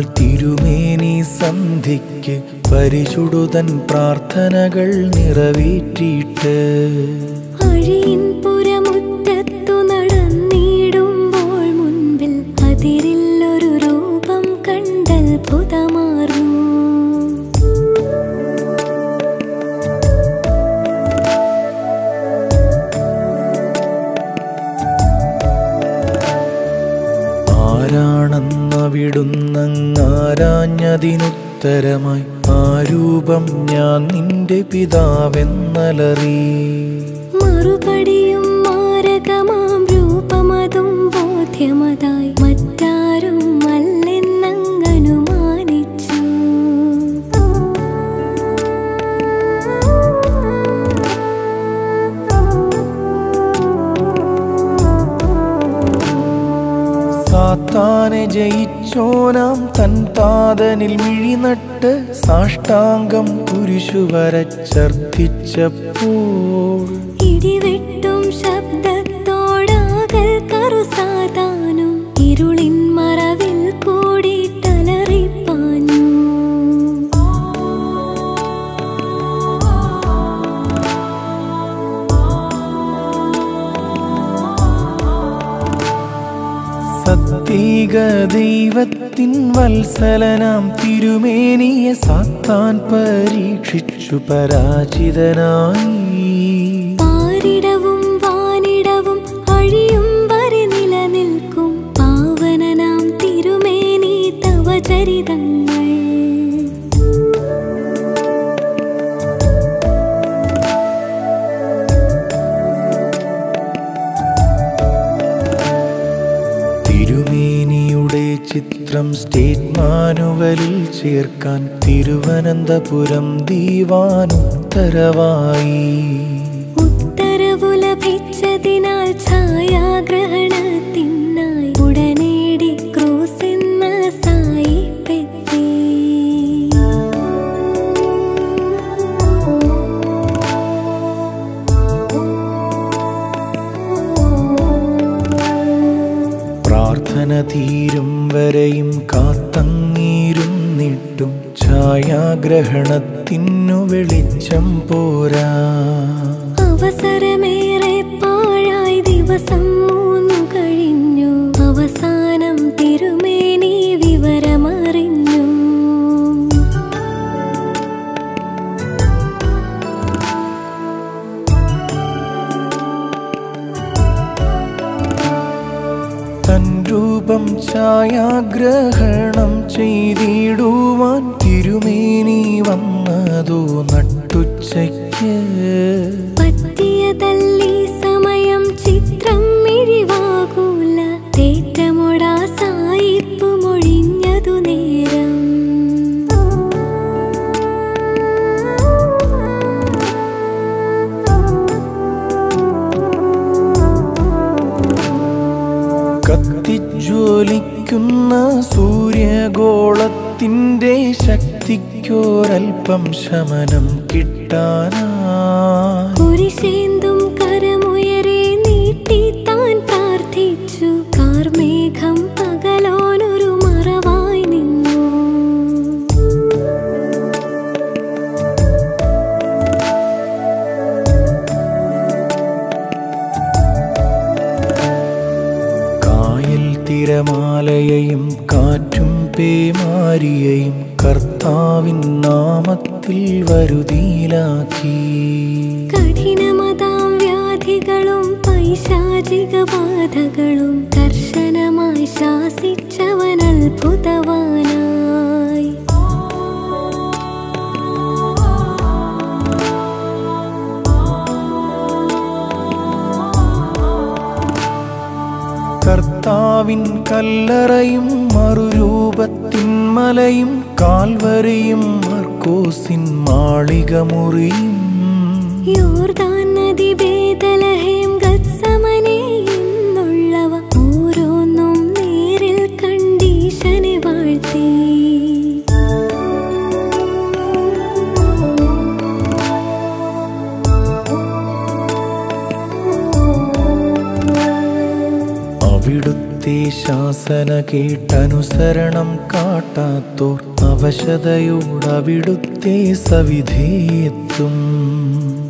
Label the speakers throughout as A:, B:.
A: തിരുമേനി സന്ധിക്ക് പരിചുടുതൻ പ്രാർത്ഥനകൾ നിറവേറ്റിയിട്ട്
B: അഴിയിൻ പുറമുറ്റത്തു നടന്നിടുമ്പോൾ മുൻപിൽ അതിരില്ലൊരു രൂപം കണ്ടത്ഭുതമാർന്നു
A: ആരാണെന്നവിടുന്നങ്ങാരാഞ്ഞതിനുത്തരമായി ആ രൂപം ഞാൻ നിന്റെ പിതാവെന്നലറി
B: മറുപടിയും മാരകമാം രൂപമതും ബോധ്യമതായി മറ്റാരും അല്ലെന്നങ്ങനുമാനിച്ചു
A: സാത്താനെ ജയിച്ചോനാം തൻ താതനിൽ മിഴിനട്ട് സാഷ്ടാംഗം കുരിശു വരച്ചർപ്പിച്ചപ്പോൾ
B: ഇടിവെട്ടും ശബ്ദത്തോടാകൽ കറുസാതാനും ഇരുളിൻ മറവിൽ കൂടിട്ടലറിപ്പാഞ്ഞു
A: സത്യേക ദൈവത്തിൻ വത്സലനാം തിരുമേനിയെ സാത്താൻ പരീക്ഷിച്ചു പരാജിതനായി
B: പാരിടവും വാനിടവും അഴിയും വരെ നിലനിൽക്കും പാവനനാം തിരുമേനി തവ ചരിതങ്ങൾ
A: തിരുമേനിയുടെ ചിത്രം സ്റ്റേറ്റ് മാനുവലിൽ ചേർക്കാൻ തിരുവനന്തപുരം ദീവാനുത്തരവായി
B: ഉത്തരവു ലഭിച്ചതിനാൽ ഛായാഗ്രഹണത്തിനായി ഉടനേടി ക്രൂസ് എന്ന സായിപ്പെത്തി
A: പ്രാർത്ഥന തീരും വരെയും കാത്തങ്ങീരുന്നിട്ടും ഛായാഗ്രഹണത്തിനു വെളിച്ചം പോരാ
B: അവസരമേറെ പാഴായി ദിവസം മൂന്നു കഴിഞ്ഞു അവസാനം തിരുമേനി വിവരമറിഞ്ഞു
A: തൻ രൂപം ഛായാഗ്രഹണം ചെയ്തിടുവാൻ തിരുമേനി വന്നതോ നട്ടുച്ചയ്ക്ക്
B: പറ്റിയതല്ലീ സമയം ചിത്രം മിഴിവാകൂല തേറ്റമൊടാ സായിപ്പ് മൊഴിഞ്ഞതു നേരം
A: കത്തിജ്വലിക്കുന്ന സൂര്യഗോളത്തിൻ്റെ ശക്തിക്കൊരൽപ്പം ശമനം കിട്ടാനാ
B: കുരിശേന്തും കരമുയരെ നീട്ടി താൻ പ്രാർത്ഥിച്ചു കാർമേഘം പകലോനൊരു മറവായി നിന്നു
A: കായൽ തിരമാലയെയും കാറ്റും പേമാരിയെയും കർത്താവിൻ നാമത്തിൽ വരുതിയിലാക്കി
B: കഠിനമതാം വ്യാധികളും പൈശാചിക ബാധകളും കർശനമായി ശാസിച്ചവൻ അത്ഭുതവാനായി
A: കർത്താവിൻ കല്ലറയും മറുരൂപത്തിൻ മലയും കാൽവരിയും മർക്കോസിൻ മാളികമുറിയും
B: യോർദാൻ നദി ബേദലഹേം ഗത്സമനെ എന്നുള്ളവ ഓരോന്നും നേരിൽ കണ്ടീശനെ വാഴ്ത്തി
A: അവിടുത്തെ ശാ ശാസന കേട്ടനുസരണം കാട്ടാത്തോർ അവശതയോടവിടുത്തെ സവിധേയെത്തും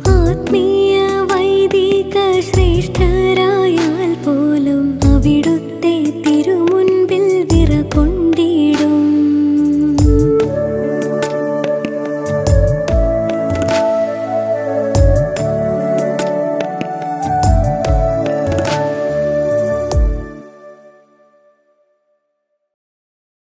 B: ആത്മീയ വൈദിക ശ്രേഷ്ഠരായാൽ പോലും അവിടുത്തെ